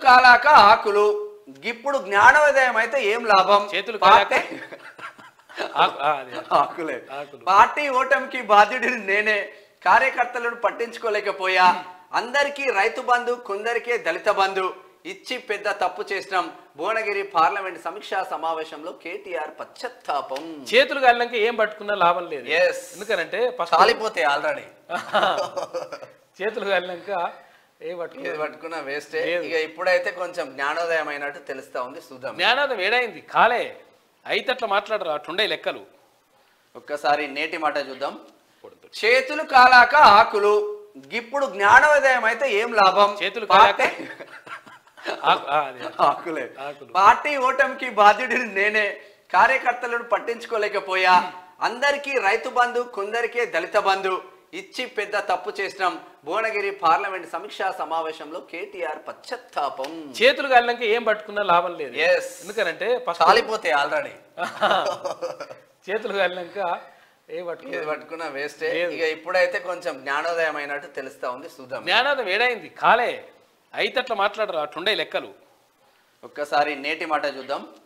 కాలాక ఆకులు ఇప్పుడు జ్ఞానోదయం అయితే ఏం లాభం చేతులు కాలాక? పార్టీ- ఆకు- ఆ, అదే. ఆకులే ఆకులు. పార్టీ ఓటమికి బాధ్యుడిని నేనే కార్యకర్తలను పట్టించుకోలేకపోయా అందరికీ రైతు బంధు కొందరికే దళిత బంధు ఇచ్చి పెద్ద తప్పు చేసినాం భువనగిరి పార్లమెంట్ సమీక్షా సమావేశంలో కేటీఆర్ పశ్చాత్తాపం చేతులు కాలినాక ఏం పట్టుకున్నా లాభం లేదు Yes. ఎందుకనంటే ఫస్ట్ కాలిపోతే ఆల్రెడీ చేతులు కాలినాక ఏం పట్టుకున్నా ఇది పట్టుకున్న వేస్టే లేదు. ఇక ఇప్పుడైతే కొంచెం జ్ఞానోదయం అయినట్టు తెలుస్తా ఉంది చూద్దాం జ్ఞానాదం ఏడైంది కాలే అయితే అట్లా మాట్లాడరు అట్లుండే లెక్కలు ఒక్కసారి నేటి మాట చూద్దాం చేతులు కాలాక ఆకులు ఇప్పుడు జ్ఞానోదయం అయితే ఏం లాభం చేతులు పార్టీ- కాలాక? ఆకు- ఆ, అదే. ఆకులే ఆకులు. పార్టీ ఓటమికి బాధ్యుడిని నేనే కార్యకర్తలను పట్టించుకోలేకపోయా అందరికీ రైతు బంధు కొందరికే దళిత బంధు ఇచ్చి పెద్ద తప్పు చేసినాం భువనగిరి పార్లమెంట్ సమీక్షా సమావేశంలో కేటీఆర్ పశ్చాత్తాపం చేతులు కాలినాక ఏం పట్టుకున్నా లాభం లేదు Yes. ఎందుకనంటే ఫస్ట్ కాలిపోతే ఆల్రెడీ చేతులు కాలినాక ఏం ఇది పట్టుకున్నా పట్టుకున్న వేస్టే లేదు. ఇక ఇప్పుడైతే కొంచెం జ్ఞానోదయం అయినట్టు తెలుస్తా ఉంది చూద్దాం జ్ఞానాదం ఏడైంది కాలే అయితే అట్లా మాట్లాడరు అట్లుండే లెక్కలు ఒక్కసారి నేటి మాట చూద్దాం